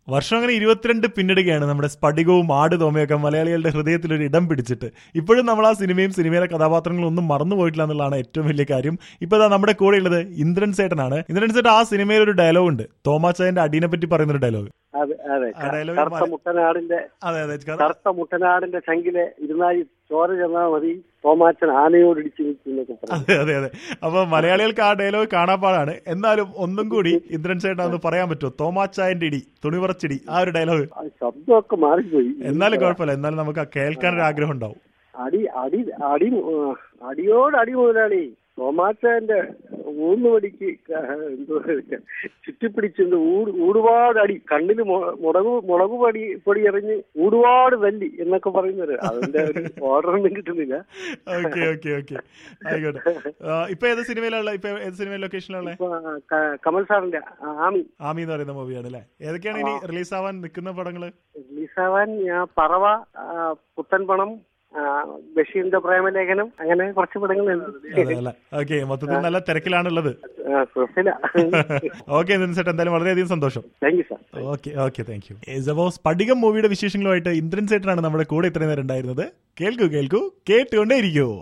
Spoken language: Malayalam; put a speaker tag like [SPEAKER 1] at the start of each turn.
[SPEAKER 1] വർഷം അങ്ങനെ ഇരുപത്തിരണ്ട് പിന്നിടുകയാണ് നമ്മുടെ സ്ഫടികവും ആട് തോമയൊക്കെ മലയാളികളുടെ ഹൃദയത്തിൽ ഒരു ഇടം പിടിച്ചിട്ട് ഇപ്പോഴും നമ്മൾ ആ സിനിമയും സിനിമയിലെ കഥാപാത്രങ്ങളും ഒന്നും മറന്നു പോയിട്ടില്ല എന്നുള്ളതാണ് ഏറ്റവും വലിയ കാര്യം ഇപ്പൊ ഇതാ നമ്മുടെ കൂടെ ഉള്ളത് ഇന്ദ്രൻ സേട്ടനാണ് ഇന്ദ്രൻ സേട്ടൻ ആ സിനിമയിൽ ഒരു ഡയലോഗ് ഉണ്ട് തോമാച്ചായന്റെ അടീനെ പറ്റി പറയുന്ന ഒരു ഡയലോഗ്
[SPEAKER 2] അതെ അതെ
[SPEAKER 1] ആ dialogue
[SPEAKER 2] കറുത്ത
[SPEAKER 1] മല-
[SPEAKER 2] മുട്ടനാടിന്റെ
[SPEAKER 1] അതെ അതെ കഥ-
[SPEAKER 2] കറുത്ത മുട്ടനാടിന്റെ ചങ്കിലെ ഇരുന്നായി ചോര ചെന്നാ മതി തോമാച്ചൻ ആനയോട് ഇടിച്ചു നിൽക്കുന്നൊക്കെ പറഞ്ഞു
[SPEAKER 1] അതെ അതെ അതെ അപ്പൊ മലയാളികൾക്ക് ആ ഡയലോഗ് കാണാപ്പാടാണ് എന്നാലും ഒന്നും കൂടി ഇന്ദ്രൻ ചേട്ടൻ ഒന്ന് പറയാൻ പറ്റുമോ തോമാച്ചായന്റെ ഇടി തുണിപറച്ചിടി ആ ഒരു ഡയലോഗ്
[SPEAKER 2] ആ ശബ്ദമൊക്കെ മാറിപ്പോയി
[SPEAKER 1] എന്നാലും കുഴപ്പമില്ല എന്നാലും നമുക്ക് ആ കേൾക്കാൻ ഒരു ആഗ്രഹം ഉണ്ടാവും
[SPEAKER 2] അടി അടി അടി ആ, അടിയോട് അടി മുതലാളി തോമാച്ചന്റെ ഊന്നുപടിക്ക് എന്തോ ചുറ്റിപ്പിടിച്ചിട്ട് ഊട് ഊടുപാട് അടി കണ്ണില് മു- മുളക് മുളക് പൊടി പൊടി എറിഞ്ഞ് ഊടുപാട് തല്ലി എന്നൊക്കെ പറയുന്നത് അതിന്റെ ഒരു ഓർഡർ ഒന്നും കിട്ടുന്നില്ല
[SPEAKER 1] ഓക്കെ ഓക്കെ ഓക്കെ ആയിക്കോട്ടെ ആ, ഇപ്പൊ ഏത് സിനിമയിലുള്ള ഇപ്പൊ ഏത് സിനിമ ലൊക്കേഷനിലുള്ള
[SPEAKER 2] ഇപ്പൊ ക- കമൽ സാറിന്റെ ആമി
[SPEAKER 1] ആമി എന്ന് പറയുന്ന മൂവിയാണ് അല്ലെ ഏതൊക്കെയാണ് ഇനി റിലീസ് ആവാൻ നിൽക്കുന്ന പടങ്ങള്
[SPEAKER 2] റിലീസാവാൻ ഞാൻ പറവ ആ, പുത്തൻ പണം ആ, ബഷീറിന്റെ പ്രേമലേഖനം അങ്ങനെ കുറച്ച് പടങ്ങളുണ്ട്
[SPEAKER 1] അതെ അല്ല ഓക്കെ മൊത്തത്തിൽ നല്ല തിരക്കിലാണുള്ളത്
[SPEAKER 2] ആ, കുഴപ്പമില്ല
[SPEAKER 1] ഓക്കെ ചേട്ടൻ എന്തായാലും വളരെയധികം സന്തോഷം
[SPEAKER 2] thank you sir
[SPEAKER 1] okay okay thank you അപ്പോൾ സ്പടികം മൂവിയുടെ വിശേഷങ്ങളുമായിട്ട് ഇന്ദ്രൻ സേട്ടനാണ് നമ്മുടെ കൂടെ ഇത്രയും നേരം ഉണ്ടായിരുന്നത് കേൾക്കൂ കേൾക്കൂ കേട്ടുകൊണ്ടേ ഇരിക്കൂ